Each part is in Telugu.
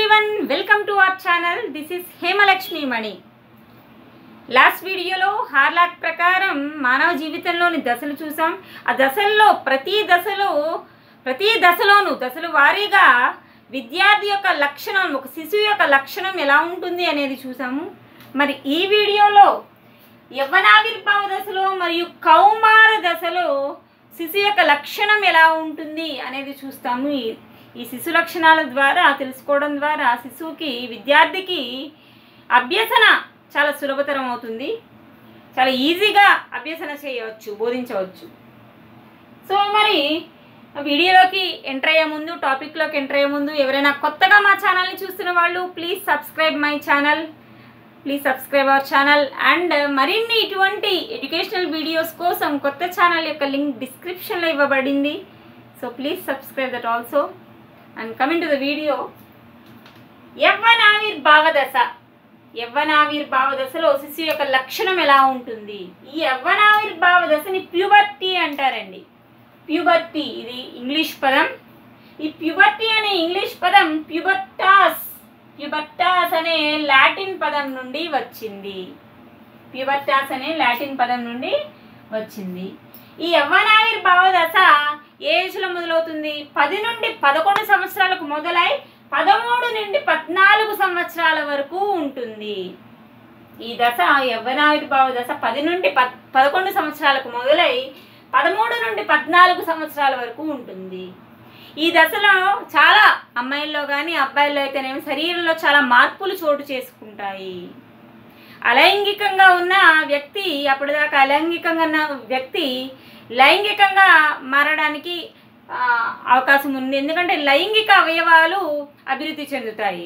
everyone welcome to our channel this is Hemalakshmi Mani last వీడియోలో హార్లాక్ ప్రకారం మానవ జీవితంలోని దశలు చూసాం ఆ దశల్లో ప్రతి దశలో ప్రతి దశలోనూ దశల వారీగా విద్యార్థి యొక్క లక్షణం ఒక శిశువు యొక్క లక్షణం ఎలా ఉంటుంది అనేది చూసాము మరి ఈ వీడియోలో యవ్వనావిర్భావ దశలో మరియు కౌమార దశలో శిశు యొక్క లక్షణం ఎలా ఉంటుంది అనేది చూస్తాము ఈ ఈ శిశు లక్షణాల ద్వారా తెలుసుకోవడం ద్వారా శిశువుకి విద్యార్థికి అభ్యసన చాలా సులభతరం అవుతుంది చాలా ఈజీగా అభ్యసన చేయవచ్చు బోధించవచ్చు సో మరి వీడియోలోకి ఎంటర్ అయ్యే ముందు టాపిక్లోకి ఎంటర్ అయ్యే ముందు ఎవరైనా కొత్తగా మా ఛానల్ని చూస్తున్న వాళ్ళు please subscribe my channel please subscribe our channel and మరిన్ని ఇటువంటి ఎడ్యుకేషనల్ వీడియోస్ కోసం కొత్త ఛానల్ యొక్క లింక్ డిస్క్రిప్షన్లో ఇవ్వబడింది so please subscribe that also and coming to the video యవ్వనావిర్భావ దశ యవ్వనావిర్భావ దశలో శిశువు యొక్క లక్షణం ఎలా ఉంటుంది ఈ యవ్వనావిర్భావ దశని ప్యూబర్టీ అంటారండి ప్యూబర్టీ ఇది ఇంగ్లీష్ పదం ఈ ప్యూబర్టీ అనే ఇంగ్లీష్ పదం ప్యూబర్టాస్ ప్యూబర్టాస్ అనే లాటిన్ పదం నుండి వచ్చింది ప్యూబర్టాస్ అనే లాటిన్ పదం నుండి వచ్చింది ఈ యవ్వనావిర్భావ దశ ఏ ఏజ్లో మొదలవుతుంది పది నుండి పదకొండు సంవత్సరాలకు మొదలై పదమూడు నుండి పద్నాలుగు సంవత్సరాల వరకు ఉంటుంది ఈ దశ యవ్వనావిర్భావ దశ పది నుండి పద్ పదకొండు సంవత్సరాలకు మొదలై పదమూడు నుండి పద్నాలుగు సంవత్సరాల వరకు ఉంటుంది ఈ దశలో చాలా అమ్మాయిల్లో కానీ అబ్బాయిల్లో అయితేనేమి శరీరంలో చాలా మార్పులు చోటు చేసుకుంటాయి అలైంగికంగా ఉన్న వ్యక్తి అప్పటిదాకా అలైంగికంగా ఉన్న వ్యక్తి లైంగికంగా మారడానికి ఆ, అవకాశం ఉంది ఎందుకంటే లైంగిక అవయవాలు అభివృద్ధి చెందుతాయి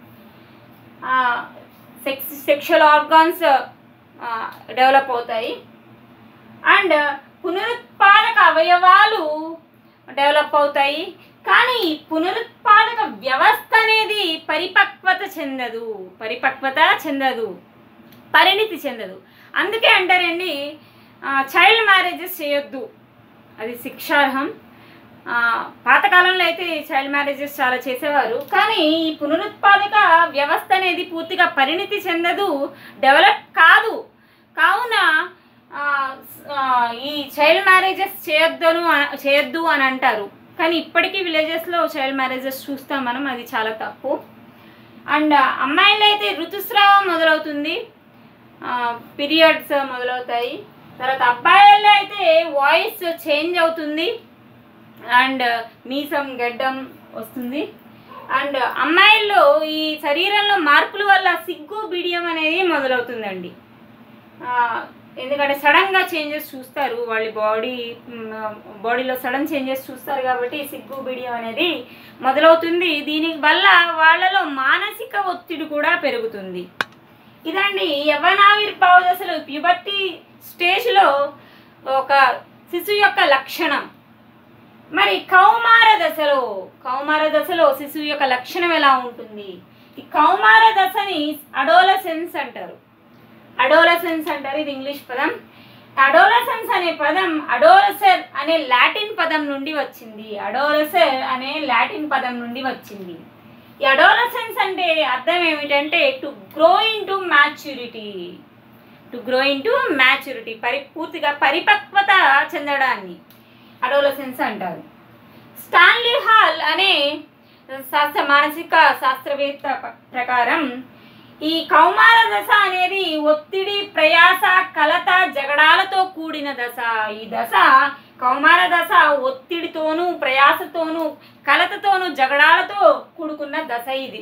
సెక్స్ సెక్షువల్ ఆర్గాన్స్ డెవలప్ అవుతాయి అండ్ పునరుత్పాదక అవయవాలు డెవలప్ అవుతాయి కానీ ఈ పునరుత్పాదక వ్యవస్థ అనేది పరిపక్వత చెందదు పరిపక్వత చెందదు పరిణితి చెందదు అందుకే అంటారండి చైల్డ్ మ్యారేజెస్ చేయొద్దు అది శిక్షార్హం ఆ, పాతకాలంలో అయితే చైల్డ్ మ్యారేజెస్ చాలా చేసేవారు కానీ ఈ పునరుత్పాదక వ్యవస్థ అనేది పూర్తిగా పరిణితి చెందదు డెవలప్ కాదు కావున ఆ, ఆ, ఈ చైల్డ్ మ్యారేజెస్ చేయొద్దను అన- చేయొద్దు అని అంటారు కానీ ఇప్పటికీ విలేజెస్లో చైల్డ్ మ్యారేజెస్ చూస్తాం మనం అది చాలా తప్పు అండ్ అమ్మాయిలు అయితే ఋతుస్రావం మొదలవుతుంది పీరియడ్స్ మొదలవుతాయి తర్వాత అబ్బాయిల్లో అయితే వాయిస్ చేంజ్ అవుతుంది అండ్ మీసం గడ్డం వస్తుంది అండ్ అమ్మాయిల్లో ఈ శరీరంలో మార్పుల వల్ల సిగ్గు బిడియం అనేది మొదలవుతుందండి ఆ, ఎందుకంటే సడన్గా చేంజెస్ చూస్తారు వాళ్ళ బాడీ బాడీలో సడన్ చేంజెస్ చూస్తారు కాబట్టి సిగ్గు బిడియం అనేది మొదలవుతుంది దీని వల్ల వాళ్ళలో మానసిక ఒత్తిడి కూడా పెరుగుతుంది ఇదండి యవ్వనావిర్భావ దశలో ప్యూబర్టీ స్టేజ్లో ఒక శిశువు యొక్క లక్షణం మరి కౌమార దశలో కౌమార దశలో శిశువు యొక్క లక్షణం ఎలా ఉంటుంది ఈ కౌమార దశని అడోలసెన్స్ అంటారు అడోలసెన్స్ అంటారు ఇది ఇంగ్లీష్ పదం అడోలసెన్స్ అనే పదం అడోలసర్ అనే లాటిన్ పదం నుండి వచ్చింది అడోలసర్ అనే లాటిన్ పదం నుండి వచ్చింది ఈ అడోలసెన్స్ అంటే అర్థం ఏమిటంటే to grow in to maturity to grow in to maturity పరి పూర్తిగా పరిపక్వత చెందడాన్ని అడోలసెన్స్ అంటారు స్టాన్లీ హాల్ అనే శాస్త్ర మానసిక శాస్త్రవేత్త ప- ప్రకారం ఈ కౌమార దశ అనేది ఒత్తిడి ప్రయాస కలత జగడాలతో కూడిన దశ ఈ దశ కౌమార దశ ఒత్తిడితోనూ ప్రయాసతోనూ కలతతోనూ జగడాలతో కూడుకున్న దశ ఇది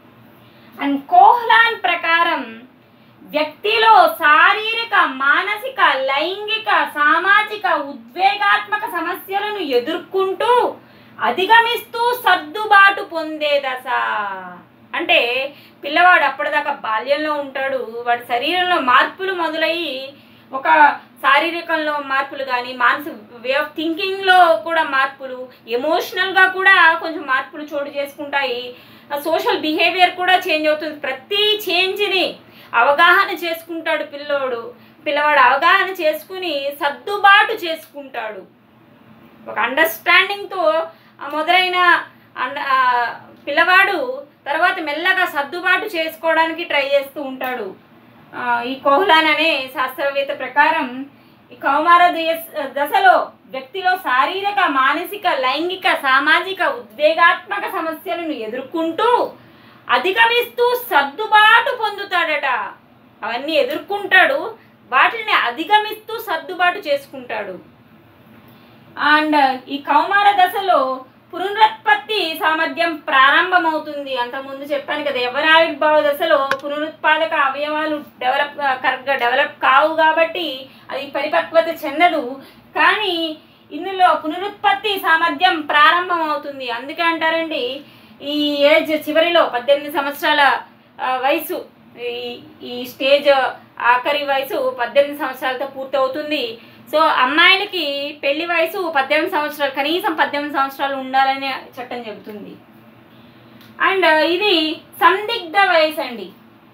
అండ్ కోహ్లాన్ ప్రకారం వ్యక్తిలో శారీరక మానసిక లైంగిక సామాజిక ఉద్వేగాత్మక సమస్యలను ఎదుర్కొంటూ అధిగమిస్తూ సర్దుబాటు పొందే దశ అంటే పిల్లవాడు అప్పటిదాకా బాల్యంలో ఉంటాడు వాడి శరీరంలో మార్పులు మొదలయ్యి ఒక శారీరకంలో మార్పులు కానీ మానసిక వే ఆఫ్ థింకింగ్లో కూడా మార్పులు ఎమోషనల్గా కూడా కొంచెం మార్పులు చోటు చేసుకుంటాయి సోషల్ బిహేవియర్ కూడా చేంజ్ అవుతుంది ప్రతి చేంజ్ని అవగాహన చేసుకుంటాడు పిల్లోడు పిల్లవాడు అవగాహన చేసుకుని సర్దుబాటు చేసుకుంటాడు ఒక అండర్స్టాండింగ్తో మొదలైన అండ ఆ, పిల్లవాడు తర్వాత మెల్లగా సర్దుబాటు చేసుకోవడానికి ట్రై చేస్తూ ఉంటాడు ఆ, ఈ కోహ్లాన్ అనే శాస్త్రవేత్త ప్రకారం ఈ కౌమార దేశ- దశలో వ్యక్తిలో శారీరక మానసిక లైంగిక సామాజిక ఉద్వేగాత్మక సమస్యలను ఎదుర్కొంటూ అధిగమిస్తూ సర్దుబాటు పొందుతాడట అవన్నీ ఎదుర్కొంటాడు వాటిని అధిగమిస్తూ సర్దుబాటు చేసుకుంటాడు అండ్ ఈ కౌమార దశలో పునరుత్పత్తి సామర్థ్యం ప్రారంభమవుతుంది అంతకుముందు చెప్పాను కదా ఎవరి ఆవిర్భావ దశలో పునరుత్పాదక అవయవాలు డెవలప్ కరెక్ట్గా డెవలప్ కావు కాబట్టి అది పరిపక్వత చెందదు కానీ ఇందులో పునరుత్పత్తి సామర్థ్యం ప్రారంభమవుతుంది అందుకే అంటారండి ఈ ఏజ్ చివరిలో పద్దెనిమిది సంవత్సరాల ఆ, వయసు ఈ ఈ స్టేజ్ ఆఖరి వయసు పద్దెనిమిది సంవత్సరాలతో పూర్తవుతుంది సో అమ్మాయిలకి పెళ్లి వయసు పద్దెనిమిది సంవత్సరాలు కనీసం పద్దెనిమిది సంవత్సరాలు ఉండాలని చట్టం చెబుతుంది అండ్ ఇది సందిగ్ధ వయసు అండి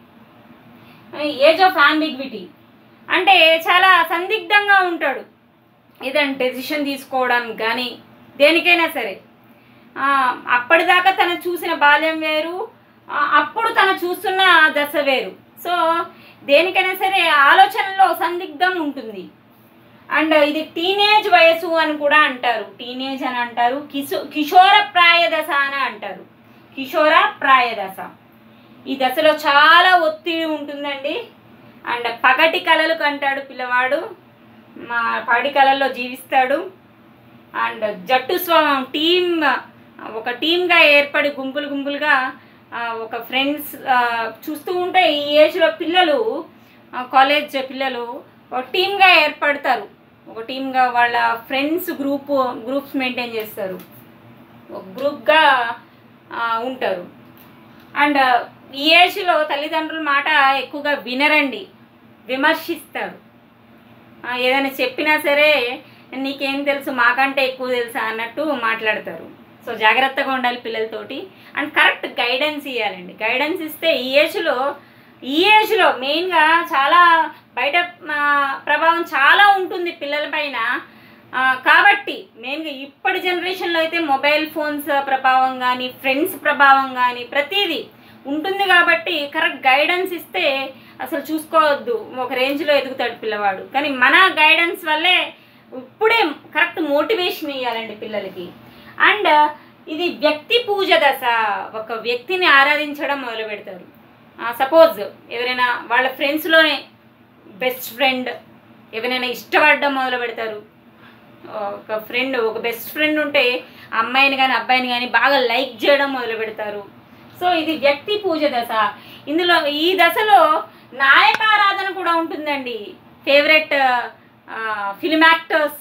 ఏజ్ ఆఫ్ ఆంబిగ్విటీ అంటే చాలా సందిగ్ధంగా ఉంటాడు ఏదంటే డెసిషన్ తీసుకోవడానికి కానీ దేనికైనా సరే ఆ, అప్పటిదాకా తను చూసిన బాల్యం వేరు ఆ, అప్పుడు తను చూస్తున్న దశ వేరు సో దేనికైనా సరే ఆలోచనలో సందిగ్ధం ఉంటుంది అండ్ ఇది టీనేజ్ వయసు అని కూడా అంటారు టీనేజ్ అని అంటారు కిశో కిషోర ప్రాయ దశ అని అంటారు కిషోర ప్రాయ దశ ఈ దశలో చాలా ఒత్తిడి ఉంటుందండి అండ్ పగటి కలలు కంటాడు పిల్లవాడు మా పగటి కళల్లో జీవిస్తాడు అండ్ జట్టు స్వభావం టీమ్ ఒక టీమ్గా ఏర్పడి గుంపులు గుంపులుగా ఆ, ఒక ఫ్రెండ్స్ చూస్తూ ఉంటే ఈ ఏజ్లో పిల్లలు కాలేజ్ పిల్లలు ఒక టీమ్గా ఏర్పడతారు ఒక టీమ్గా వాళ్ళ ఫ్రెండ్స్ గ్రూప్ గ్రూప్స్ మెయింటైన్ చేస్తారు ఒక గ్రూప్గా ఉంటారు అండ్ ఈ ఏజ్లో తల్లిదండ్రుల మాట ఎక్కువగా వినరండి విమర్శిస్తారు ఆ, ఏదైనా చెప్పినా సరే నీకేం తెలుసు మాకంటే ఎక్కువ తెలుసా అన్నట్టు మాట్లాడతారు సో జాగ్రత్తగా ఉండాలి పిల్లలతోటి అండ్ కరెక్ట్ గైడెన్స్ ఇవ్వాలండి గైడెన్స్ ఇస్తే ఈ ఏజ్లో ఈ ఏజ్లో మెయిన్గా చాలా బయట ఆ, ప్రభావం చాలా ఉంటుంది పిల్లల పైన ఆ, కాబట్టి మెయిన్గా ఇప్పటి జనరేషన్లో అయితే మొబైల్ ఫోన్స్ ప్రభావం కానీ ఫ్రెండ్స్ ప్రభావం కానీ ప్రతిదీ ఉంటుంది కాబట్టి కరెక్ట్ గైడెన్స్ ఇస్తే అసలు చూసుకోవద్దు ఒక రేంజ్లో ఎదుగుతాడు పిల్లవాడు కానీ మన గైడెన్స్ వల్లే ఇప్పుడే కరెక్ట్ మోటివేషన్ ఇవ్వాలండి పిల్లలకి అండ్ ఇది వ్యక్తి పూజ దశ ఒక వ్యక్తిని ఆరాధించడం మొదలు పెడతారు సపోజ్ ఎవరైనా వాళ్ళ ఫ్రెండ్స్లోనే బెస్ట్ ఫ్రెండ్ ఎవరైనా ఇష్టపడడం మొదలు పెడతారు ఒక ఫ్రెండ్ ఒక బెస్ట్ ఫ్రెండ్ ఉంటే ఆ అమ్మాయిని కానీ అబ్బాయిని కానీ బాగా లైక్ చేయడం మొదలు పెడతారు సో ఇది వ్యక్తి పూజ దశ ఇందులో ఈ దశలో నాయకారాధన కూడా ఉంటుందండి favourite film actors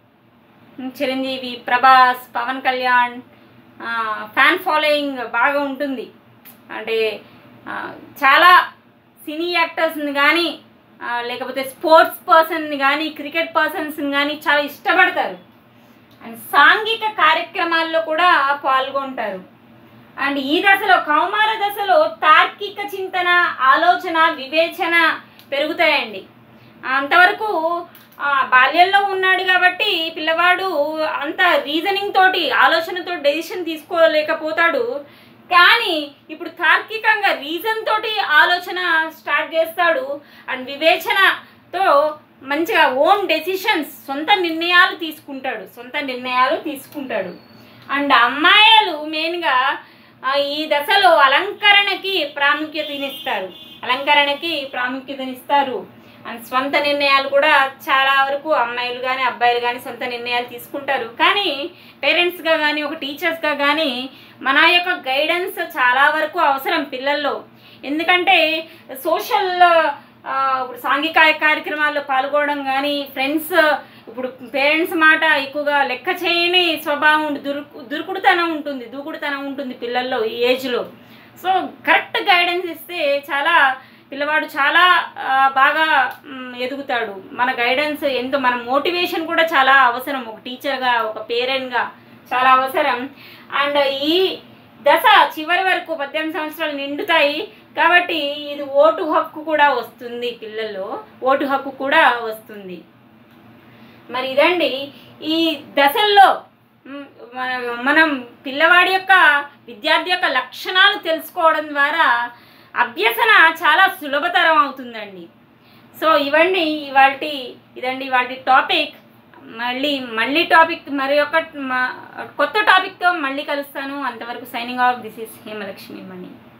Chiranjeevi Prabhas Pawan Kalyan fan following బాగా ఉంటుంది అంటే ఆ, చాలా సినీ యాక్టర్స్ని కానీ లేకపోతే స్పోర్ట్స్ పర్సన్ని కానీ క్రికెట్ పర్సన్స్ని కానీ చాలా ఇష్టపడతారు అండ్ సాంఘిక కార్యక్రమాల్లో కూడా పాల్గొంటారు అండ్ ఈ దశలో కౌమార దశలో తార్కిక చింతన ఆలోచన వివేచన పెరుగుతాయండి అంతవరకు ఆ, బాల్యంలో ఉన్నాడు కాబట్టి పిల్లవాడు అంత రీజనింగ్ తోటి ఆలోచనతో డెసిషన్ తీసుకోలేకపోతాడు కానీ ఇప్పుడు తార్కికంగా రీజన్ తోటి ఆలోచన స్టార్ట్ చేస్తాడు అండ్ వివేచనతో మంచిగా ఓన్ డెసిషన్స్ సొంత నిర్ణయాలు తీసుకుంటాడు సొంత నిర్ణయాలు తీసుకుంటాడు అండ్ అమ్మాయిలు మెయిన్గా ఆ, ఈ దశలో అలంకరణకి ప్రాముఖ్యతనిస్తారు అలంకరణకి ప్రాముఖ్యతనిస్తారు అండ్ స్వంత నిర్ణయాలు కూడా చాలా వరకు అమ్మాయిలు కానీ అబ్బాయిలు కానీ సొంత నిర్ణయాలు తీసుకుంటారు కానీ పేరెంట్స్గా కానీ ఒక టీచర్స్గా కానీ మన యొక్క గైడెన్స్ చాలా వరకు అవసరం పిల్లల్లో ఎందుకంటే సోషల్ ఇప్పుడు సాంఘిక కార్యక్రమాల్లో పాల్గొనడం కానీ ఫ్రెండ్స్ ఇప్పుడు పేరెంట్స్ మాట ఎక్కువగా లెక్క చేయని స్వభావం ఉండి దురుకు దురుకుడుతనం ఉంటుంది దూకుడుతనం ఉంటుంది పిల్లల్లో ఈ ఏజ్లో సో కరెక్ట్ గైడెన్స్ ఇస్తే చాలా పిల్లవాడు చాలా ఆ, బాగా మ్, ఎదుగుతాడు మన గైడెన్స్ ఎంతో మన మోటివేషన్ కూడా చాలా అవసరం ఒక టీచర్గా ఒక పేరెంట్గా చాలా అవసరం అండ్ ఈ దశ చివరి వరకు పద్దెనిమిది సంవత్సరాలు నిండుతాయి కాబట్టి ఇది ఓటు హక్కు కూడా వస్తుంది పిల్లల్లో ఓటు హక్కు కూడా వస్తుంది మరి ఇదండి ఈ దశల్లో మ్, మన- మనం పిల్లవాడి యొక్క విద్యార్థి యొక్క లక్షణాలు తెలుసుకోవడం ద్వారా అభ్యసన చాలా సులభతరం అవుతుందండి సో ఇవన్నీ ఇవాటి ఇదండి వాటి టాపిక్ మళ్ళీ మళ్ళీ టాపిక్ మరి ఒక కొత్త టాపిక్తో మళ్ళీ కలుస్తాను అంతవరకు signing off this is Hemalakshmi Mani